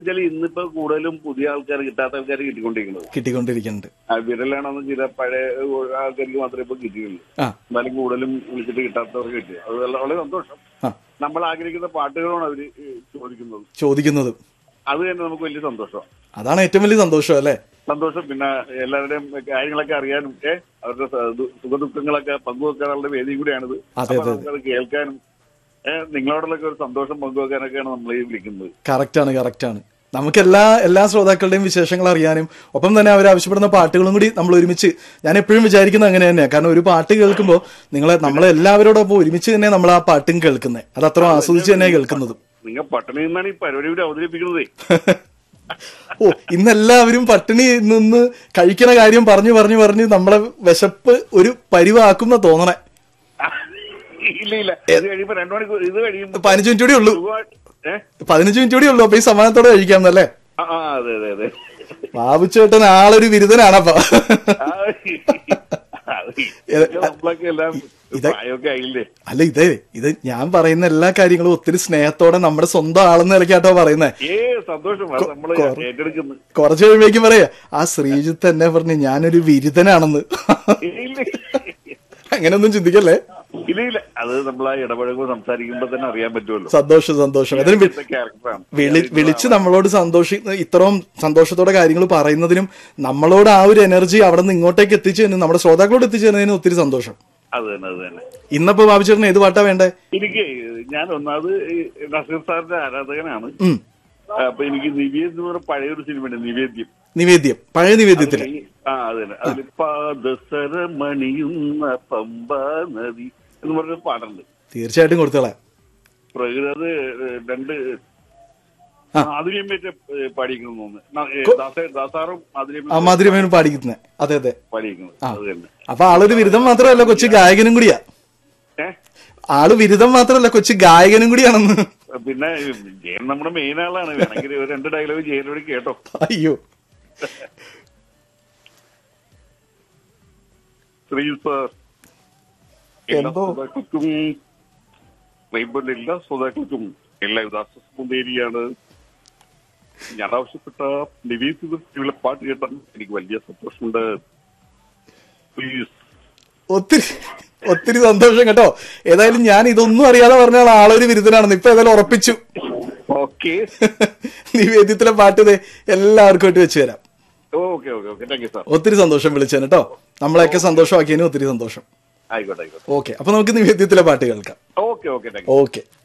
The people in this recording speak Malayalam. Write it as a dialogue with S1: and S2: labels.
S1: വെച്ചാൽ ഇന്നിപ്പോ കൂടുതലും പുതിയ ആൾക്കാർ കിട്ടാത്ത ആൾക്കാർ കിട്ടിക്കൊണ്ടിരിക്കുന്നത്
S2: കിട്ടിക്കൊണ്ടിരിക്കുന്നുണ്ട്
S1: ആ വിരലാണെന്ന് ചില പഴയ ആൾക്കാർക്ക് മാത്രമേ ഇപ്പൊ കിട്ടിയുള്ളൂ
S2: ആ
S1: എന്നാലും കൂടുതലും വിളിച്ചിട്ട് കിട്ടാത്തവർക്ക് കിട്ടി അത് വളരെ വളരെ സന്തോഷം
S2: ആ
S1: നമ്മൾ ആഗ്രഹിക്കുന്ന പാട്ടുകളാണ് അവര് ചോദിക്കുന്നത്
S2: ചോദിക്കുന്നത്
S1: അത് തന്നെ നമുക്ക് വലിയ സന്തോഷം
S2: അതാണ് ഏറ്റവും വലിയ സന്തോഷം അല്ലേ
S1: സന്തോഷം പിന്നെ എല്ലാവരുടെയും കാര്യങ്ങളൊക്കെ അറിയാനും ഏ അവരുടെ സ- ദു- സുഖദുഃഖങ്ങളൊക്കെ പങ്കുവെക്കാനുള്ള വേദിയും കൂടിയാണിത്
S2: അതെ,
S1: അപ്പൊ നമുക്കത് കേൾക്കാനും ഏഹ് നിങ്ങളോടുള്ളൊക്കെ ഒരു സന്തോഷം പങ്കുവെക്കാനൊക്കെയാണ് നമ്മൾ ഈ വിളിക്കുന്നത്
S2: കറക്റ്റാണ് കറക്റ്റാണ് നമുക്ക് എല്ലാ എല്ലാ ശ്രോതാക്കളുടെയും വിശേഷങ്ങൾ അറിയാനും ഒപ്പം തന്നെ അവർ ആവശ്യപ്പെടുന്ന പാട്ടുകളും കൂടി നമ്മൾ ഒരുമിച്ച് ഞാൻ എപ്പോഴും വിചാരിക്കുന്നത് അങ്ങനെ തന്നെയാണ് കാരണം ഒരു പാട്ട് കേൾക്കുമ്പോൾ നിങ്ങളെ നമ്മളെ എല്ലാവരോടൊപ്പം ഒരുമിച്ച് തന്നെ നമ്മൾ ആ പാട്ടും കേൾക്കുന്നത് അത് അത്ര ആസ്വദിച്ച് തന്നെ കേൾക്കുന്നതും
S1: നിങ്ങൾ പട്ടണിയിൽ നിന്നാണ് ഈ പരിപാടി ഇവിടെ അവതരിപ്പിക്കുന്നത്
S2: ഓ ഇന്നെല്ലാവരും പട്ടിണി നിന്ന് കഴിക്കണ കാര്യം പറഞ്ഞു പറഞ്ഞു പറഞ്ഞ് നമ്മളെ വിശപ്പ് ഒരു പരിവാക്കുന്ന തോന്നണേ
S1: ഇല്ല ഇല്ല ഇത് കഴിയുമ്പോ രണ്ടു മണിക്കൂർ ഇത് കഴിയുമ്പോ
S2: പതിനഞ്ച് മിനിറ്റ് കൂടി ഉള്ളൂ
S1: സുഖമായിട്ട്- ഏ?
S2: പതിനഞ്ച് മിനിറ്റ് കൂടി ഉള്ളൂ അപ്പൊ ഈ സമാധാനത്തോടെ കഴിക്കാമെന്നല്ലേ
S1: ആ ആ, അതെ അതെ അതെ
S2: ബാബുച്ചേട്ടൻ ആളൊരു ബിരുദനാണപ്പ
S1: ആ, അത് ഇത് നമ്മളൊക്കെ എല്ലാം പ്രായമൊക്കെ ആയില്ലേ
S2: അല്ല ഇതേ ഇത് ഞാൻ പറയുന്ന എല്ലാ കാര്യങ്ങളും ഒത്തിരി സ്നേഹത്തോടെ നമ്മുടെ സ്വന്തം ആളെന്ന നിലയ്ക്കാട്ടോ പറയുന്നത്
S1: ഏ സന്തോഷം അത് നമ്മള് ഏറ്റെടുക്കുന്നു
S2: കുറച്ച് കഴിയുമ്പോഴേക്കും പറയാ ആ ശ്രീജിത്ത് തന്നെ പറഞ്ഞു ഞാനൊരു ബിരുദനാണെന്ന്
S1: ഇല്ല
S2: അങ്ങനെയൊന്നും ചിന്തിക്കല്ലേ
S1: ഇല്ല ഇല്ല അത് നമ്മൾ ആ ഇടപഴകുമ്പോൾ സംസാരിക്കുമ്പോ തന്നെ അറിയാൻ പറ്റുമല്ലോ
S2: സന്തോഷം സന്തോഷം അതിന് വി-
S1: ക്യാരക്ടറാണ്
S2: വിളി വിളിച്ച് നമ്മളോട് സന്തോഷി ഇത്രയും സന്തോഷത്തോടെ കാര്യങ്ങൾ പറയുന്നതിനും നമ്മളോട് ആ ഒരു എനർജി അവിടെ നിന്ന് ഇങ്ങോട്ടേക്ക് എത്തിച്ചതിനും നമ്മുടെ ശ്രോതാക്കളോട് എത്തിച്ചതിനും ഒത്തിരി സന്തോഷം
S1: അത് തന്നെ അത് തന്നെ
S2: ഇന്നപ്പോ ബാബുച്ചേട്ടൻ ഏത് പാട്ടാ വേണ്ടേ
S1: എനിക്ക് ഞാൻ ഒന്നാമത് ഈ നസീർ സാറിന്റെ ആരാധകനാണ്
S2: ഉം
S1: അപ്പൊ എനിക്ക് നിവേദ്യം എന്ന് പറഞ്ഞ പഴയൊരു സിനിമയുണ്ട് നിവേദ്യം
S2: നിവേദ്യം പഴയ നിവേദ്യത്തില്
S1: ഈ- ആ അത് തന്നെ അതിൽ പാദസരമണിയുന്ന പമ്പ നദി എന്ന് പറഞ്ഞൊരു പാട്ടുണ്ട്
S2: തീർച്ചയായിട്ടും കൊടുത്തോളാം
S1: പ്രകൃതി അത് രണ്ട്
S2: ആ.
S1: ആധുനികമേറ്റ് പാടിക്കണം തോന്നുന്നു ദാസ- ദാസാറും
S2: ആ
S1: ആധുനിക
S2: മാധുര്യമേനും പാടിക്കുന്നത് അതെ അതെ
S1: പാടിക്കുന്നത് അത് തന്നെ
S2: അപ്പൊ ആളൊരു ബിരുദം മാത്രമല്ല കൊച്ചു ഗായകനും കൂടിയാ
S1: ഏഹ്
S2: ആള് ബിരുദം മാത്രമല്ല കൊച്ചു ഗായകനും കൂടിയാണെന്ന്
S1: പിന്നെ ജയൻ നമ്മുടെ മെയിൻ ആളാണ് വേണമെങ്കിൽ ഒരു രണ്ട് ഡയലോഗ് ജയനോട് കേട്ടോ
S2: അയ്യോ
S1: ശ്രീ സാർ എല്ലാ
S2: എന്തോ?
S1: ശ്രോതാക്കൾക്കും റെയിൻബോന്റെ എല്ലാ ശ്രോതാക്കൾക്കും എല്ലാവിധ ആശ്വാസവും നേരിയാണ് ഞാൻ ആവശ്യപ്പെട്ട നിവേദിതത്തിലുള്ള പാട്ട് കേട്ടാൽ എനിക്ക് വലിയ സന്തോഷമുണ്ട് പ്ലീസ്
S2: ഒത്തിരി ഒത്തിരി സന്തോഷം കേട്ടോ ഏതായാലും ഞാൻ ഇതൊന്നും അറിയാതെ പറഞ്ഞ ആളൊരു ബിരുദനാണെന്ന് ഇപ്പൊ ഏതായാലും ഉറപ്പിച്ചു
S1: ഓക്കെ
S2: നിവേദ്യത്തിലെ പാട്ട് ഇതേ എല്ലാവർക്കും ആയിട്ട് വെച്ച് തരാം
S1: okay okay okay thank you sir
S2: ഒത്തിരി സന്തോഷം വിളിച്ചേന് കേട്ടോ നമ്മളെയൊക്കെ സന്തോഷമാക്കിയതിനും ഒത്തിരി സന്തോഷം
S1: ആയിക്കോട്ടെ ആയിക്കോട്ടെ
S2: ഓക്കെ അപ്പൊ നമുക്ക് നിവേദ്യത്തിലെ പാട്ട് കേൾക്കാം
S1: okay okay thank you
S2: okay